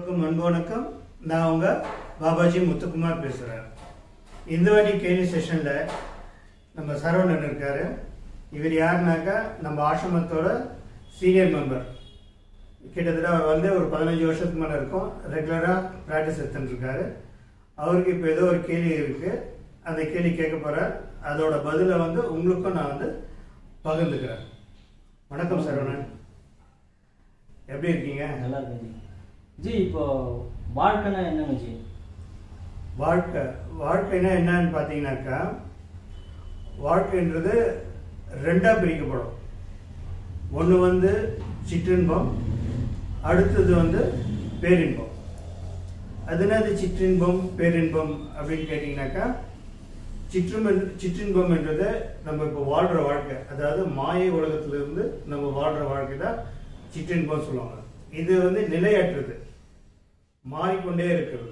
எல்லோருக்கும் அன்பு வணக்கம் நான் உங்க பாபாஜி முத்துக்குமார் பேசுகிறேன் இந்த வாட்டி கேள்வி செஷனில் நம்ம சரவணன் இருக்காரு இவர் யாருனாக்கா நம்ம ஆசிரமத்தோட சீனியர் மெம்பர் கிட்டத்தட்ட அவர் வந்து ஒரு பதினஞ்சு வருஷத்துக்கு மேலே இருக்கும் ரெகுலராக ப்ராக்டிஸ் எடுத்துட்டு இருக்காரு அவருக்கு இப்போ ஏதோ ஒரு கேள்வி இருக்கு அந்த கேள்வி கேட்க போகிறார் அதோட பதிலை வந்து உங்களுக்கும் நான் வந்து பகிர்ந்துக்கிறேன் வணக்கம் சரவணன் எப்படி இருக்கீங்க நல்லா இருக்கு ஜி ஜி இப்போ வாழ்க்கைனா என்னங்க ஜி வாழ்க்கை வாழ்க்கைனா என்னன்னு பார்த்தீங்கன்னாக்கா வாழ்க்கைன்றது ரெண்டா பிரிக்கப்படும் ஒன்று வந்து சிற்றின்பம் அடுத்தது வந்து பேரின்பம் அது என்னது சிற்றின்பம் பேரின்பம் அப்படின்னு கேட்டிங்கனாக்கா சிற்றின்பம் சிற்றின்பம் என்றது நம்ம இப்போ வாழ்கிற வாழ்க்கை அதாவது மாயை உலகத்திலிருந்து நம்ம வாழ்கிற வாழ்க்கை தான் சிற்றின்பம் சொல்லுவாங்க இது வந்து நிலையற்றது மாறிக்கொண்டே இருக்கிறது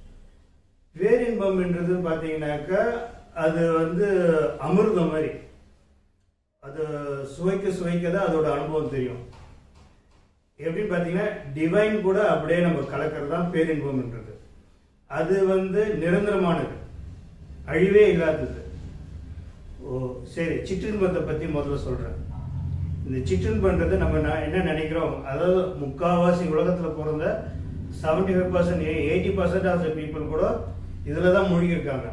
பேரின்பம் என்றது பார்த்தீங்கன்னாக்கா அது வந்து அமிர்தம் மாதிரி அது சுவைக்க சுவைக்க தான் அதோட அனுபவம் தெரியும் எப்படின்னு பார்த்தீங்கன்னா டிவைன் கூட அப்படியே நம்ம கலக்கிறது தான் பேரின்பம்ன்றது அது வந்து நிரந்தரமானது அழிவே இல்லாதது ஓ சரி சிற்றின்பத்தை பற்றி முதல்ல சொல்கிறேன் இந்த சிற்றின்பன்றது நம்ம ந- என்ன நினைக்கிறோம் அதாவது முக்காவாசி உலகத்தில் பிறந்த seventy five percent eighty percent of the people கூட இதில் தான் மூழ்கியிருக்காங்க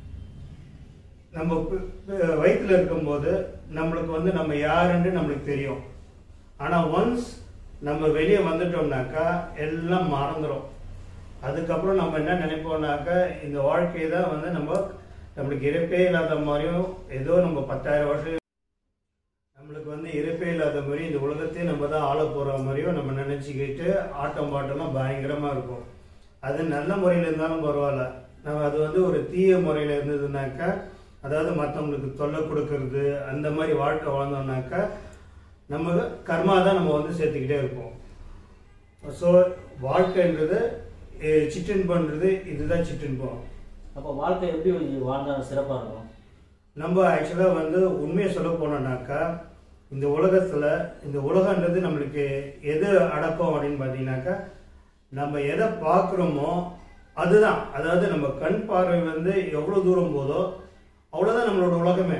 நம்ம பி- பி- வயித்துல இருக்கும்போது நம்மளுக்கு வந்து நம்ம யாருன்னு நம்மளுக்கு தெரியும் ஆனால் ஒன்ஸ் நம்ம வெளியே வந்துட்டோம்னாக்கா எல்லாம் மறந்துடும் அதுக்கப்புறம் நம்ம என்ன நினைப்போம்னாக்கா இந்த வாழ்க்கையை தான் வந்து நம்ம நம்மளுக்கு இறப்பே இல்லாத மாதிரியும் ஏதோ நம்ம பத்தாயிரம் வருஷம் நம்மளுக்கு வந்து இறப்பே இல்லாத மாதிரி இந்த உலகத்தையே நம்ம தான் ஆள போகிற மாதிரியும் நம்ம நினச்சிக்கிட்டு ஆட்டம் பாட்டம்லாம் பயங்கரமாக இருக்கும் அது நல்ல முறையில் இருந்தாலும் பரவாயில்ல நம்ம அது வந்து ஒரு தீய முறையில் இருந்ததுனாக்கா அதாவது மற்றவங்களுக்கு தொல்லை கொடுக்கறது அந்த மாதிரி வாழ்க்கை வாழ்ந்தோம்னாக்கா நம்ம கர்மா தான் நம்ம வந்து சேர்த்துக்கிட்டே இருப்போம் ஸோ வாழ்க்கைன்றது அஹ், சிற்றின்பன்றது இதுதான் சிற்றின்பம் அப்போ வாழ்க்கை எப்படி ஜி வாழ்ந்தா சிறப்பாக இருக்கும் நம்ம ஆக்சுவலாக வந்து உண்மையை சொல்ல போனோம்னாக்கா இந்த உலகத்தில் இந்த உலகன்றது நம்மளுக்கு எது அடக்கம் அப்படின்னு பார்த்தீங்கன்னாக்கா நம்ம எதை பார்க்குறோமோ அதுதான் அதாவது நம்ம கண் பார்வை வந்து எவ்வளோ தூரம் போதோ அவ்வளோதான் நம்மளோட உலகமே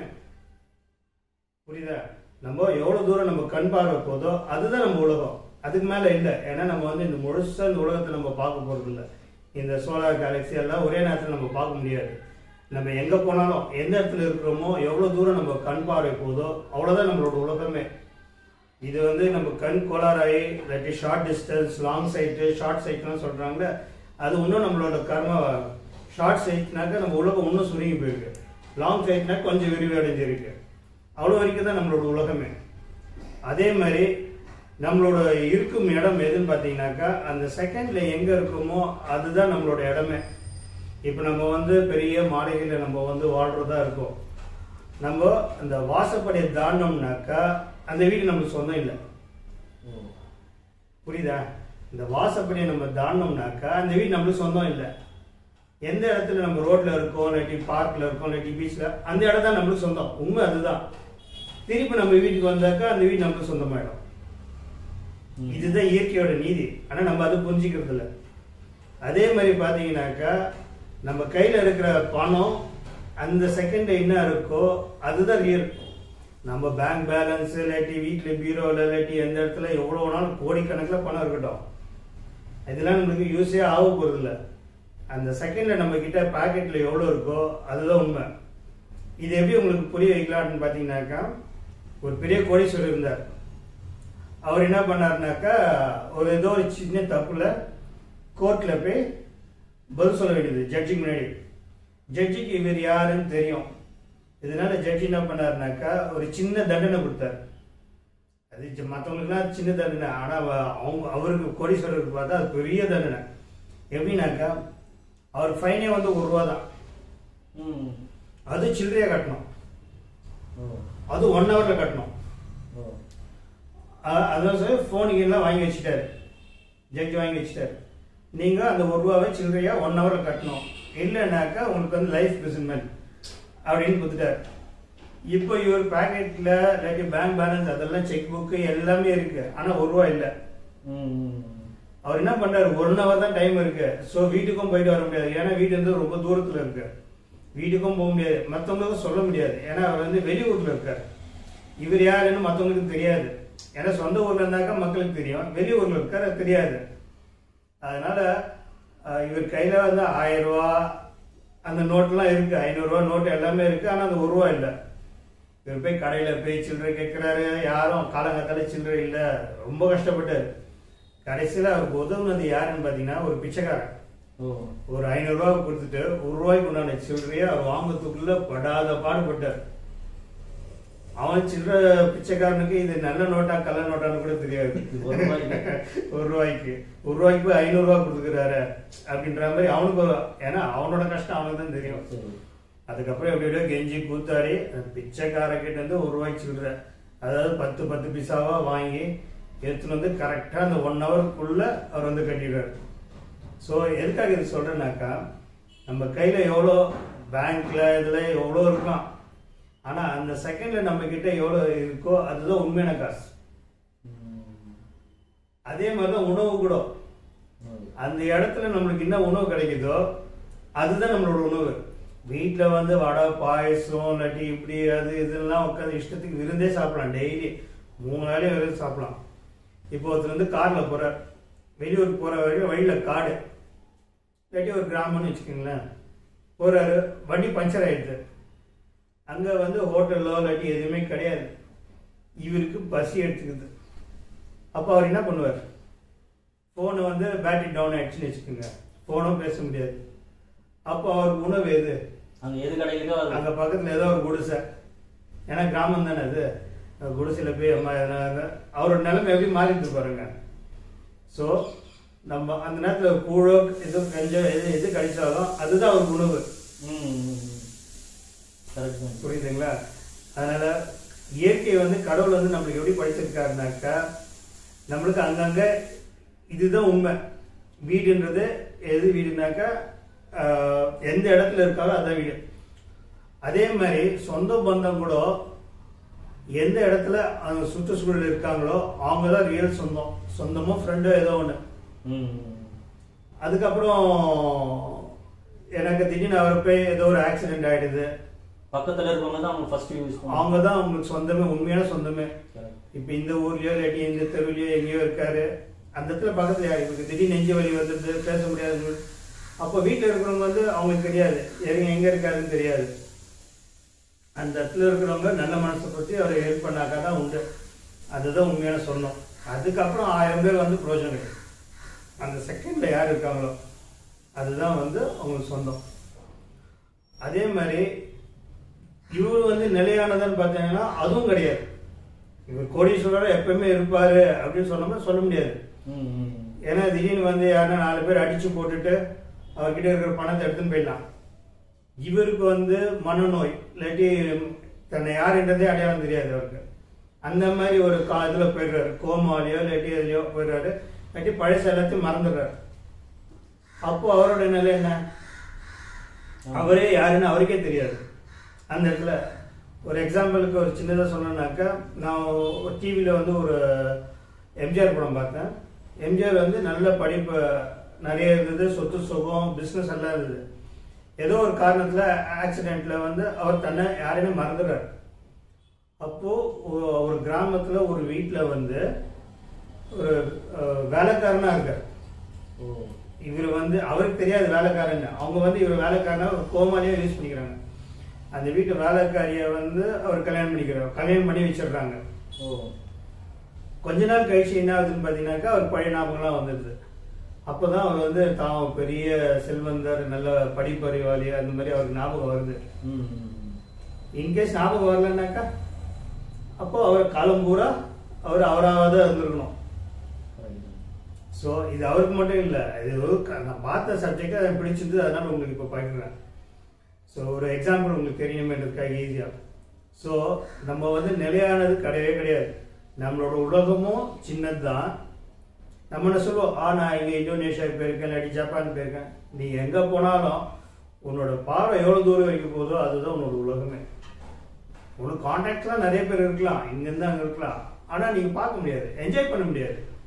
புரியுதா நம்ம எவ்வளோ தூரம் நம்ம கண் பார்வை போதோ அதுதான் நம்ம உலகம் அதுக்கு மேலே இல்லை ஏன்னா நம்ம வந்து இந்த முழுசாக இந்த உலகத்தை நம்ம பார்க்க போகிறது இல்லை இந்த சோலார் கேலக்ஸி எல்லாம் ஒரே நேரத்தில் நம்ம பார்க்க முடியாது நம்ம எங்கே போனாலும் எந்த இடத்துல இருக்கிறோமோ எவ்வளோ தூரம் நம்ம கண் பார்வை போதோ அவ்வளோதான் நம்மளோட உலகமே இது வந்து நம்ம கண் கோளாறாயி இல்லாட்டி short distance long sight short சைட்லாம் சொல்கிறாங்களே அது இன்னும் நம்மளோட கர்ம ஷார்ட் சைட்னாக்க நம்ம உலகம் இன்னும் சுருங்கி போயிருக்கு லாங் சைட்னா கொஞ்சம் விரிவடைஞ்சிருக்கு அவ்வளோ வரைக்கும் தான் நம்மளோட உலகமே அதே மாதிரி நம்மளோட இருக்கும் இடம் எதுன்னு பார்த்தீங்கன்னாக்கா அந்த செகண்ட்ல எங்கே இருக்குமோ அதுதான் நம்மளோட இடமே இப்போ நம்ம வந்து பெரிய மாளிகையில் நம்ம வந்து வாழ்றதா இருக்கோம் நம்ம அந்த வாசப்படியை தாண்டோம்னாக்கா அந்த வீடு நமக்கு சொந்தம் இல்லை புரியுதா இந்த வாசப்படியை நம்ம தாண்டோம்னாக்கா அந்த வீடு நம்மளுக்கு சொந்தம் இல்லை எந்த இடத்துல நம்ம ரோட்ல இருக்கோம் இல்லாட்டி பார்க்ல இருக்கோம் இல்லாட்டி பீச்ல அந்த இடம் தான் நம்மளுக்கு சொந்தம் உண்மை அதுதான் திருப்பி நம்ம வீட்டுக்கு வந்தாக்கா அந்த வீடு நம்மளுக்கு சொந்தமாயிடும் ம். இதுதான் இயற்கையோட நீதி ஆனா நம்ம அது புரிஞ்சுக்கிறது இல்ல அதே மாதிரி பாத்தீங்கன்னாக்கா நம்ம கையில இருக்கிற பணம் அந்த செகண்ட் என்ன இருக்கோ அதுதான் ரியல் நம்ம பேங்க் பேலன்ஸ் இல்லாட்டி வீட்டில் பீரோவில் இல்லாட்டி எந்த இடத்துல எவ்வளோ வேணாலும் கோடிக்கணக்கில் பணம் இருக்கட்டும் இதெல்லாம் நம்மளுக்கு யூஸே ஆக போகிறதில்ல அந்த செகண்டில் நம்ம கிட்ட பாக்கெட்டில் எவ்வளோ இருக்கோ அதுதான் உண்மை இது எப்படி உங்களுக்கு புரிய வைக்கலாம்னு பார்த்தீங்கன்னாக்கா ஒரு பெரிய கோடீஸ்வரர் இருந்தார் அவர் என்ன பண்ணாருனாக்கா ஒரு ஏதோ ஒரு சின்ன தப்புல கோர்ட்ல போய் பதில் சொல்ல வேண்டியது ஜட்ஜிக்கு முன்னாடி ஜட்ஜிக்கு இவர் யாருன்னு தெரியும் இதனால ஜட்ஜி என்ன பண்ணாருனாக்கா ஒரு சின்ன தண்டனை கொடுத்தாரு அது ஜ- மத்தவங்களுக்குலாம் சின்ன தண்டனை ஆனா அவ- அவங்க அவருக்கு கோடீஸ்வரருக்கு பார்த்தா அது பெரிய தண்டனை எப்படின்னாக்கா அவர் ஃபைனே வந்து ஒரு ரூபா தான் ம் அது சில்லறையா கட்டணும் ஓ அது ஒன் ஹவர்ல கட்டணும் ஓ அ- அதான் சார் ஃபோனுக்கு எல்லாம் வாங்கி வச்சுட்டாரு ஜட்ஜி வாங்கி வச்சுட்டாரு நீங்க அந்த ஒரு ரூபாவை சில்லறையா ஒன் ஹவர்ல கட்டணும் இல்லைன்னாக்கா உங்களுக்கு வந்து லைஃப் பிரிசன்மெண்ட் அப்படின்னு கொடுத்துட்டாரு இப்போ இவர் பாக்கெட்ல இல்லாட்டி பேங்க் பேலன்ஸ் அதெல்லாம் செக் புக்கு எல்லாமே இருக்கு ஆனா ஒரு ரூபா இல்லை ம் ம் அவர் என்ன பண்றாரு ஒன் ஹவர் தான் டைம் இருக்கு ஸோ வீட்டுக்கும் போயிட்டு வர முடியாது ஏன்னா வீடு வந்து ரொம்ப தூரத்துல இருக்கு வீட்டுக்கும் போக முடியாது மற்றவங்களுக்கும் சொல்ல முடியாது ஏன்னா அவர் வந்து வெளியூர்ல இருக்கார் இவர் யாருன்னு மற்றவங்களுக்கு தெரியாது ஏன்னா சொந்த ஊர்ல இருந்தாக்கா மக்களுக்கு தெரியும் வெளியூர்ல இருக்கார் அது தெரியாது அதனால அஹ், இவர் கையில வந்து ஆயிரம் ரூபா அந்த நோட்லாம் இருக்கு ஐநூறுரூவா நோட்டு எல்லாமே இருக்கு ஆனா அந்த ஒரு ரூபா இல்லை இவர் போய் கடையில போய் சில்லறை கேட்கிறாரு யாரும் காலங்காத்தால சில்லறை இல்ல ரொம்ப கஷ்டப்பட்டாரு கடைசியில அவருக்கு உதவுனது யாருன்னு பாத்தீங்கன்னா ஒரு பிச்சைக்காரன் ஓ ஒரு ஐநூறு ரூபாய் கொடுத்துட்டு ஒரு ரூபாய்க்கு உண்டான சில்லறையை அவர் வாங்கறதுக்குள்ள படாத பாடுபட்டார் அவன் சில்லற பிச்சைக்காரனுக்கு இது நல்ல நோட்டா கள்ள நோட்டான்னு கூட தெரியாது ஒரு ரூபாய்க்கு. ஒரு ரூபாய்க்கு ஒரு ரூபாய்க்கு போய் ஐநூறு ரூபாய் கொடுத்துக்கிறாரு அப்படின்ற மாதிரி அவனுக்கு ஒரு- ஏன்னா அவனோட கஷ்டம் அவனுக்கு தான் தெரியும் சரி அதுக்கப்புறம் எப்படி எப்படியோ கெஞ்சி கூத்தாடி அந்த பிச்சைக்காரக்கிட்ட இருந்து ஒரு ரூபாய்க்கு சில்லற அதாவது பத்து பத்து பைசாவா வாங்கி எடுத்துட்டு வந்து கரெக்டா அந்த ஒன் ஹவருக்குள்ள அவர் வந்து கட்டிடுறாரு ஸோ எதுக்காக இது சொல்றேன்னாக்கா நம்ம கையில எவ்வளோ பேங்க்ல இதுல எவ்வளோ இருக்கலாம் ஆனா அந்த செகண்ட்ல நம்ம கிட்ட எவ்வளோ இருக்கோ அதுதான் உண்மையான காசு ம். அதே மாதிரி தான் உணவு கூட ஓகே. அந்த இடத்துல நம்மளுக்கு என்ன உணவு கிடைக்குதோ அதுதான் நம்மளோட உணவு வீட்டில் வந்து வடை பாயசம் இல்லாட்டி இப்படி அது இதெல்லாம் உட்காந்து இஷ்டத்துக்கு விருந்தே சாப்பிடலாம் டெய்லி மூணு வேலையும் விருந்து சாப்பிடலாம் இப்போ ஒருத்தர் வந்து காரில் போகிறார் வெளியூருக்கு போகிற வரைக்கும் வழியில் காடு இல்லாட்டி ஒரு கிராமம்னு வச்சுக்கோங்களேன் போகிறாரு வண்டி பஞ்சர் ஆயிடுது அங்கே வந்து ஹோட்டலோ இல்லாட்டி எதுவுமே கிடையாது இவருக்கு பசி எடுத்துக்குது அப்போ அவர் என்ன பண்ணுவார் ஃபோனு வந்து பேட்டரி டவுன் ஆயிடுச்சுன்னு வச்சுக்கோங்க ஃபோனும் பேச முடியாது அப்போ அவருக்கு உணவு எது அங்க எது கிடைக்குதோ அது அங்கே பக்கத்தில் ஏதோ ஒரு குடிசை ஏன்னா கிராமம் தானே அது அந்த குடிசையில் போய் அம்மா எதனா- அவரோட நிலைமை எப்படி மாறிட்டு பாருங்க ஸோ நம்ம அந்த நேரத்தில் கூழோ எது கஞ்சோ எது எது கிடைச்சாலும் அதுதான் அவருக்கு உணவு கரெக்ட் தான் புரியுதுங்களா அதனால இயற்கை வந்து கடவுள் வந்து நம்மளுக்கு எப்படி படைச்சிருக்காருனாக்கா நம்மளுக்கு அங்கங்க இதுதான் உண்மை வீடுன்றது எது வீடுனாக்கா ஆஹ், எந்த இடத்துல இருக்காரோ அதான் வீடு அதே மாதிரி சொந்த பந்தம் கூட எந்த இடத்துல அந்த சுற்றுச்சூழல் இருக்காங்களோ அவங்க தான் ரியல் சொந்தம் சொந்தமோ ஃப்ரெண்டோ ஏதோ ஒன்று ம் அதுக்கப்புறம் எனக்கு திடீர்னு அவர் போய் ஏதோ ஒரு ஆக்சிடென்ட் ஆயிடுது பக்கத்துல இருக்கவங்க தான் அவங்க ஃபர்ஸ்ட் யூஸ் அவங்க தான் அவங்களுக்கு சொந்தமே உண்மையான சொந்தமே Correct. இப்ப இந்த ஊர்லயோ இல்லாட்டி இந்த தெருவுலயோ எங்கேயோ இருக்காரு அந்த இடத்துல பக்கத்துல யாரு இவருக்கு திடீர்னு நெஞ்சு வலி வந்துடுது பேச முடியாது அப்போ வீட்டில் இருக்கிறவங்க வந்து அவங்களுக்கு தெரியாது எங்க எங்க இருக்காருன்னு தெரியாது அந்த இடத்துல இருக்கிறவங்க நல்ல மனசை பற்றி அவரை ஹெல்ப் பண்ணாக்கா தான் உண்டு அதுதான் உண்மையான சொந்தம் அதுக்கப்புறம் ஆயிரம் பேர் வந்து பிரோஜனம் கிடையாது அந்த செகண்ட்ல யார் இருக்காங்களோ அதுதான் வந்து அவங்களுக்கு சொந்தம் அதே மாதிரி இவர் வந்து நிலையானதுன்னு பார்த்தீங்கன்னா அதுவும் கிடையாது இவர் கோடீஸ்வரர் எப்பவுமே இருப்பாரு அப்படின்னு சொன்னோம்னா சொல்ல முடியாது ம், ம். ஏன்னா திடீர்னு வந்து யாருன்னா நாலு பேர் அடிச்சு போட்டுட்டு அவர்கிட்ட இருக்கிற பணத்தை எடுத்துன்னு போயிடலாம் இவருக்கு வந்து மனநோய் இல்லாட்டி தன்னை யாருன்றதே அடையாளம் தெரியாது அவருக்கு அந்த மாதிரி ஒரு கா இதுல போயிடுறாரு கோமாலையோ இல்லாட்டி எதுலையோ போயிடுறாரு இல்லாட்டி பழச எல்லாத்தையும் மறந்துடுறாரு அப்போ அவரோட நிலை என்ன அவரே யாருன்னு அவருக்கே தெரியாது அந்த இடத்துல ஒரு எக்ஸாம்பிளுக்கு ஒரு சின்னதாக சொல்லணும்னாக்கா நான் ஒரு டிவியில் வந்து ஒரு எம்ஜிஆர் படம் பார்த்தேன் எம்ஜிஆர் வந்து நல்ல படிப்பு நிறைய இருந்தது சொத்து சுகம் பிஸ்னஸ் எல்லாம் இருந்தது ஏதோ ஒரு காரணத்தில் ஆக்சிடெண்ட்டில் வந்து அவர் தன்னை யாரையுமே மறந்துடுறாரு அப்போது ஒரு கிராமத்தில் ஒரு வீட்டில் வந்து ஒரு அஹ், வேலைக்காரனா இருக்கார் ஓ இவர் வந்து அவருக்கு தெரியாது வேலைக்காரங்க அவங்க வந்து இவர் வேலைக்காரனா ஒரு கோமாலியா யூஸ் பண்ணிக்கிறாங்க அந்த வீட்டு வேலைக்காரிய வந்து அவர் கல்யாணம் பண்ணிக்கிறார் கல்யாணம் பண்ணி வச்சிடுறாங்க ஓ கொஞ்ச நாள் கழிச்சு என்ன ஆகுதுன்னு பார்த்தீங்கன்னாக்கா அவர் பழைய ஞாபகம்லாம் வந்துடுது அப்போதான் அவர் வந்து தான் பெரிய செல்வந்தர் நல்ல படிப்பறிவாளி அந்த மாதிரி அவருக்கு ஞாபகம் வருது ம், ம், ம். இன்கேஸ் ஞாபகம் வரலன்னாக்கா அப்போ அவர் காலம் பூரா அவர் அவராக தான் இருந்திருக்கணும் Correct தான். ஸோ இது அவருக்கு மட்டும் இல்லை இது ஒரு க- நான் பார்த்த சப்ஜெக்ட் எனக்கு பிடிச்சிருந்து அதனால உங்களுக்கு இப்போ பார்க்குறேன் ஸோ ஒரு எக்ஸாம்பிள் உங்களுக்கு தெரியணுமென்றதுக்காக ஈஸியாக ஸோ நம்ம வந்து நிலையானது கிடையவே கிடையாது நம்மளோட உலகமும் சின்னது தான் நம்ம என்ன சொல்லுவோம் ஆ நான் இங்கே இந்தோனேஷியா போயிருக்கேன் இல்லாட்டி ஜப்பான் போயிருக்கேன் நீ எங்கே போனாலும் உன்னோட பார்வை எவ்வளோ தூரம் வரைக்கும் போதோ அதுதான் உன்னோட உலகமே உனக்கு கான்டாக்ட்லாம் நிறைய பேர் இருக்கலாம் இங்கேருந்து அங்கே இருக்கலாம் ஆனால் நீங்கள் பார்க்க முடியாது என்ஜாய் பண்ண முடியாது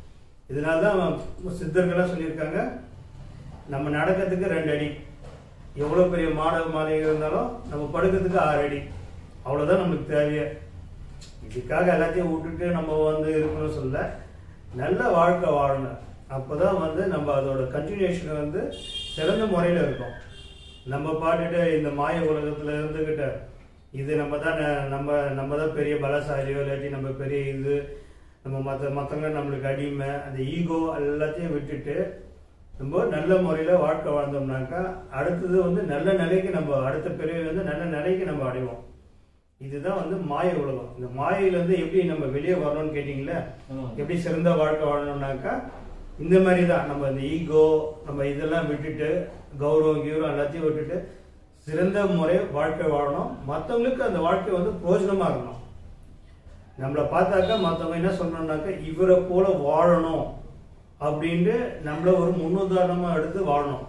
இதனால தான் சித்தர்கள்லாம் சொல்லியிருக்காங்க நம்ம நடக்கிறதுக்கு ரெண்டு அடி எவ்வளோ பெரிய மாட மாளிகை இருந்தாலும் நம்ம படுக்கிறதுக்கு ஆறு அடி அவ்வளோதான் நம்மளுக்கு தேவையே இதுக்காக எல்லாத்தையும் விட்டுட்டு நம்ம வந்து இருக்கணும்னு சொல்ல நல்ல வாழ்க்கை வாழணும் அப்போதான் வந்து நம்ம அதோட கண்டினியூஷன் வந்து சிறந்த முறையில் இருக்கும் நம்ம பாட்டுட்டு இந்த மாய உலகத்தில் இருந்துக்கிட்ட இது நம்ம தான் ந- நம்ம நம்ம தான் பெரிய பலசாலியோ இல்லாட்டி நம்ம பெரிய இது நம்ம மற்ற மற்றவங்க நம்மளுக்கு அடிமை அந்த ஈகோ எல்லாத்தையும் விட்டுட்டு நம்ம நல்ல முறையில் வாழ்க்கை வாழ்ந்தோம்னாக்கா அடுத்தது வந்து நல்ல நிலைக்கு நம்ம அடுத்த பிறவி வந்து நல்ல நிலைக்கு நம்ம அடைவோம் இதுதான் வந்து மாய உலகம் இந்த மாயையிலேருந்து எப்படி நம்ம வெளியே வரணும்னு கேட்டிங்களே ஆமா. எப்படி சிறந்த வாழ்க்கை வாழணும்னாக்கா இந்த மாதிரி தான் நம்ம இந்த ஈகோ நம்ம இதெல்லாம் விட்டுட்டு கௌரவம் கீரம் எல்லாத்தையும் விட்டுட்டு சிறந்த முறை வாழ்க்கை வாழணும் மற்றவங்களுக்கு அந்த வாழ்க்கை வந்து பிரயோஜனமாக இருக்கணும் நம்மளை பார்த்தாக்கா மற்றவங்க என்ன சொல்லணும்னாக்கா இவரை போல வாழணும் அப்படின்ட்டு நம்மள ஒரு முன்னுதாரணமாக எடுத்து வாழணும்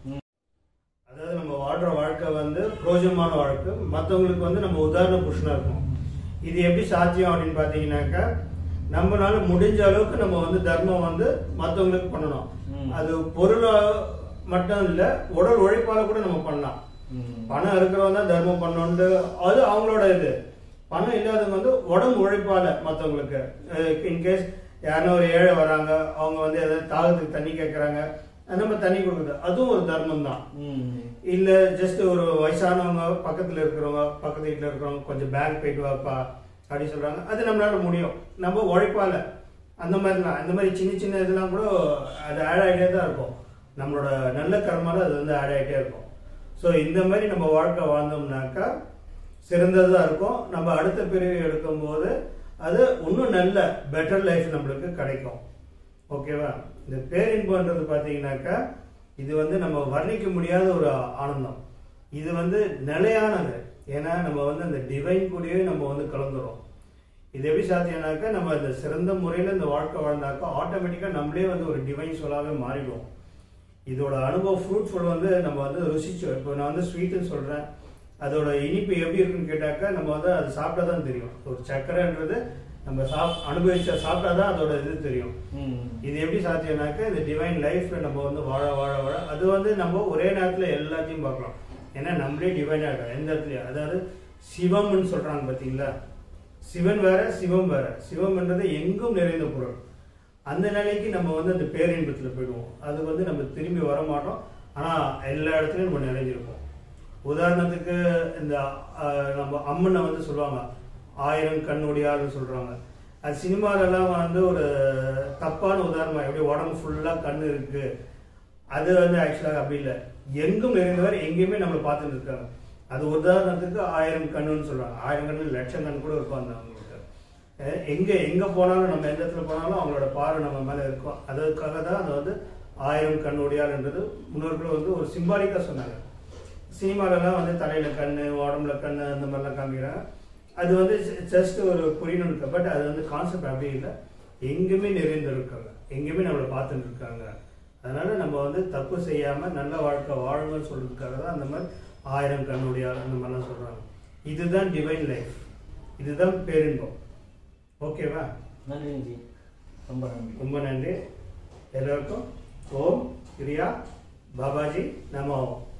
அதாவது நம்ம வாழ்ற வாழ்க்கை வந்து பிரோஜனமான வாழ்க்கை மற்றவங்களுக்கு வந்து நம்ம உதாரண புருஷனாக இருக்கணும் இது எப்படி சாத்தியம் அப்படின்னு பார்த்தீங்கன்னாக்கா நம்மளால முடிஞ்ச அளவுக்கு நம்ம வந்து தர்மம் வந்து மற்றவங்களுக்கு பண்ணணும் ம். அது பொருளா மட்டும் இல்லை உடல் உழைப்பால கூட நம்ம பண்ணலாம் ம். பணம் இருக்கிறவங்க தான் தர்மம் பண்ணணும்னு அது அவங்களோட இது பணம் இல்லாதவங்க வந்து உடம்பு உழைப்பால மற்றவங்களுக்கு இன்கேஸ் யாருன்னா ஒரு ஏழை வராங்க அவங்க வந்து ஏதாவது தாகத்துக்கு தண்ணி கேட்குறாங்க நம்ம தண்ணி கொடுக்குறது அதுவும் ஒரு தர்மம் தான் ம். இல்ல ஜஸ்ட் ஒரு வயசானவங்க பக்கத்துல இருக்கிறவங்க பக்கத்து வீட்டுல இருக்கிறவங்க கொஞ்சம் பேங்க் போயிட்டு வாப்பா அப்படின்னு சொல்றாங்க அது நம்மளால முடியும் நம்ம உழைப்பால அந்த மாதிரிலாம் இந்த மாதிரி சின்ன சின்ன இதெல்லாம் கூட அது ஆட் ஆகிட்டே தான் இருக்கும் நம்மளோட நல்ல கர்மால அது வந்து ஆட் ஆகிட்டே இருக்கும் ஸோ இந்த மாதிரி நம்ம வாழ்க்கை வாழ்ந்தோம்னாக்கா சிறந்ததாக இருக்கும் நம்ம அடுத்த பிரிவு எடுக்கும்போது அது இன்னும் நல்ல பெட்டர் லைஃப் நம்மளுக்கு கிடைக்கும் ஓகேவா இந்த பேரின்பன்றது பார்த்தீங்கன்னாக்கா இது வந்து நம்ம வர்ணிக்க முடியாத ஒரு ஆனந்தம் இது வந்து நிலையானது ஏன்னா நம்ம வந்து அந்த டிவைன் கூடயே நம்ம வந்து கலந்துரும் இது எப்படி சாத்தியம்னாக்கா நம்ம இந்த சிறந்த முறையில் இந்த வாழ்க்கை வாழ்ந்தாக்கா ஆட்டோமேட்டிக்காக நம்மளே வந்து ஒரு டிவைன் சொல்லாவே மாறிடுவோம் இதோட அனுபவம் ஃப்ரூட்ஃபுல் வந்து நம்ம வந்து ருசிச்சு இப்போ நான் வந்து ஸ்வீட்டுன்னு சொல்கிறேன் அதோட இனிப்பு எப்படி இருக்குன்னு கேட்டாக்கா நம்ம வந்து அது சாப்பிட்டா தான் தெரியும் ஒரு சர்க்கரைன்றது நம்ம சாப் அனுபவிச்ச சாப்பிட்டா தான் அதோட இது தெரியும் ம். இது எப்படி சாத்தியம்னாக்கா இந்த டிவைன் லைஃப்ல நம்ம வந்து வாழ வாழ வாழ அது வந்து நம்ம ஒரே நேரத்தில் எல்லாத்தையும் பார்க்கலாம் ஏன்னா நம்மளே டிவைன் ஆகிடும் எந்த இடத்துலையும் அதாவது சிவம்னு சொல்றாங்க பார்த்தீங்களா சிவன் வேற சிவம் வேற சிவம்ன்றது எங்கும் நிறைந்த பொருள் அந்த நிலைக்கு நம்ம வந்து அந்த பேரின்பத்தில் போயிடுவோம் அது வந்து நம்ம திரும்பி வர மாட்டோம் ஆனால் எல்லா இடத்துலையும் நம்ம நிறைஞ்சிருப்போம் உதாரணத்துக்கு இந்த அஹ், நம்ம அம்மனை வந்து சொல்லுவாங்க ஆயிரம் கண்ணுடையார்னு சொல்றாங்க அது சினிமாலெல்லாம் வந்து ஒரு தப்பான உதாரணம் எப்படி உடம்பு ஃபுல்லாக கண்ணு இருக்கு அது வந்து ஆக்சுவலாக அப்படி இல்லை எங்கும் நிறைந்தவர் எங்கேயுமே நம்மளை பார்த்துட்டு இருக்காங்க அது உதாரணத்துக்கு ஆயிரம் கண்ணுன்னு சொல்றாங்க ஆயிரம் கண்ணு லட்சம் கண் கூட இருக்கும் அந்த அவங்களுக்கு அஹ் எங்க எங்க போனாலும் நம்ம எந்த இடத்துல போனாலும் அவங்களோட பார்வை நம்ம மேல இருக்கும் அதுக்காக தான் அது வந்து ஆயிரம் கண்ணுடையாள்ன்றது முன்னோர்கள் வந்து ஒரு சிம்பாலிக்கா சொன்னாங்க சினிமாலெல்லாம் வந்து தலையில கண்ணு உடம்புல கண்ணு அந்த மாதிரிலாம் காமிக்கிறாங்க அது வந்து ஜஸ்ட் ஒரு புரியணும் பட் அது வந்து கான்செப்ட் அப்படி இல்லை எங்கேயுமே நிறைந்து இருக்காங்க எங்கேயுமே நம்மளை பார்த்துட்டு இருக்காங்க அதனால நம்ம வந்து தப்பு செய்யாம நல்ல வாழ்க்கை வாழுங்கன்னு சொல்றதுக்காக தான் அந்த மாதிரி ஆயிரம் கண்ணுடையாள் அந்த மாதிரிலாம் சொல்றாங்க இதுதான் டிவைன் லைஃப் இதுதான் பேரின்பம் ஓகேவா நன்றி ஜி ரொம்ப நன்றி ரொம்ப நன்றி எல்லாருக்கும் ஓம் கிரியா பாபாஜி நமோ